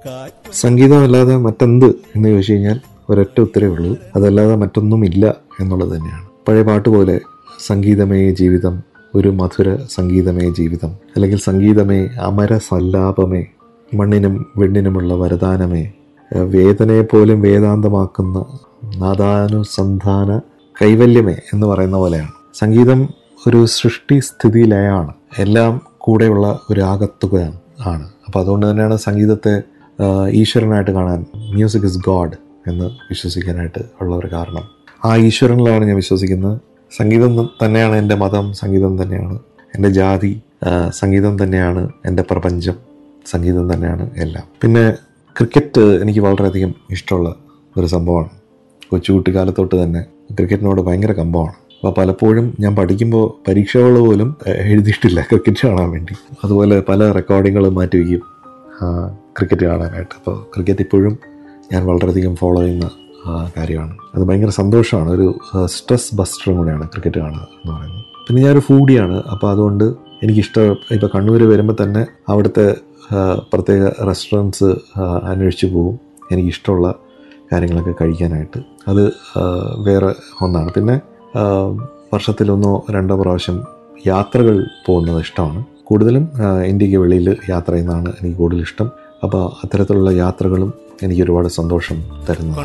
സംഗീതമല്ലാതെ മറ്റെന്ത് എന്ന് ചോദിച്ചു കഴിഞ്ഞാൽ ഒരൊറ്റ ഉത്തരവേ ഉള്ളൂ അതല്ലാതെ മറ്റൊന്നുമില്ല എന്നുള്ളത് തന്നെയാണ് പഴയ പാട്ട് പോലെ സംഗീതമേ ജീവിതം ഒരു മധുര സംഗീതമേ ജീവിതം അല്ലെങ്കിൽ സംഗീതമേ അമര സല്ലാപമേ മണ്ണിനും വെണ്ണിനുമുള്ള വരദാനമേ ഏഹ് വേദനയെ പോലും വേദാന്തമാക്കുന്ന നാദാനുസന്ധാന കൈവല്യമേ എന്ന് പറയുന്ന പോലെയാണ് സംഗീതം ഒരു സൃഷ്ടി സ്ഥിതിയിലയാണ് എല്ലാം കൂടെയുള്ള ഒരു ആകത്തുകയാണ് ആണ് അപ്പോൾ അതുകൊണ്ട് തന്നെയാണ് സംഗീതത്തെ ആഹ് ഈശ്വരനായിട്ട് കാണാൻ മ്യൂസിക് ഇസ് ഗോഡ് എന്ന് വിശ്വസിക്കാനായിട്ട് ഉള്ള ഒരു കാരണം ആ ഈശ്വരനിലാണ് ഞാൻ വിശ്വസിക്കുന്നത് സംഗീതം തന്നെയാണ് എൻ്റെ മതം സംഗീതം തന്നെയാണ് എൻ്റെ ജാതി ആഹ് സംഗീതം തന്നെയാണ് എൻ്റെ പ്രപഞ്ചം സംഗീതം തന്നെയാണ് എല്ലാം പിന്നെ ക്രിക്കറ്റ് എനിക്ക് വളരെയധികം ഇഷ്ടമുള്ള ഒരു സംഭവമാണ് കൊച്ചുകുട്ടിക്കാലത്തോട്ട് തന്നെ ക്രിക്കറ്റിനോട് ഭയങ്കര കമ്പമാണ് അപ്പോൾ പലപ്പോഴും ഞാൻ പഠിക്കുമ്പോൾ പരീക്ഷകൾ പോലും ഏഹ്, എഴുതിയിട്ടില്ല ക്രിക്കറ്റ് കാണാൻ വേണ്ടി അതുപോലെ പല റെക്കോർഡിങ്ങുകളും മാറ്റി വയ്ക്കും ആ, ക്രിക്കറ്റ് കാണാനായിട്ട് അപ്പോൾ ക്രിക്കറ്റ് ഇപ്പോഴും ഞാൻ വളരെയധികം ഫോളോ ചെയ്യുന്ന ആ, കാര്യമാണ് അത് ഭയങ്കര സന്തോഷമാണ് ഒരു സ്ട്രെസ് ബസ്റ്ററും കൂടെയാണ് ക്രിക്കറ്റ് കാണുക എന്ന് പറയുന്നത് പിന്നെ ഞാനൊരു ഫൂഡിയാണ് അപ്പോൾ അതുകൊണ്ട് എനിക്കിഷ്ടം ഇപ്പോൾ കണ്ണൂർ വരുമ്പോൾ തന്നെ അവിടുത്തെ ആ, പ്രത്യേക റെസ്റ്റോറൻറ്റ്സ് അന്വേഷിച്ച് പോകും എനിക്കിഷ്ടമുള്ള കാര്യങ്ങളൊക്കെ കഴിക്കാനായിട്ട് അത് ആ, വേറെ ഒന്നാണ് പിന്നെ ആ, വർഷത്തിലൊന്നോ രണ്ടോ പ്രാവശ്യം യാത്രകൾ പോകുന്നത് ഇഷ്ടമാണ് കൂടുതലും ആ, ഇന്ത്യക്ക് വെളിയിൽ യാത്ര ചെയ്യുന്നതാണ് എനിക്ക് കൂടുതൽ ഇഷ്ടം അപ്പോൾ അത്തരത്തിലുള്ള യാത്രകളും എനിക്ക് ഒരുപാട് സന്തോഷം തരുന്നതാണ്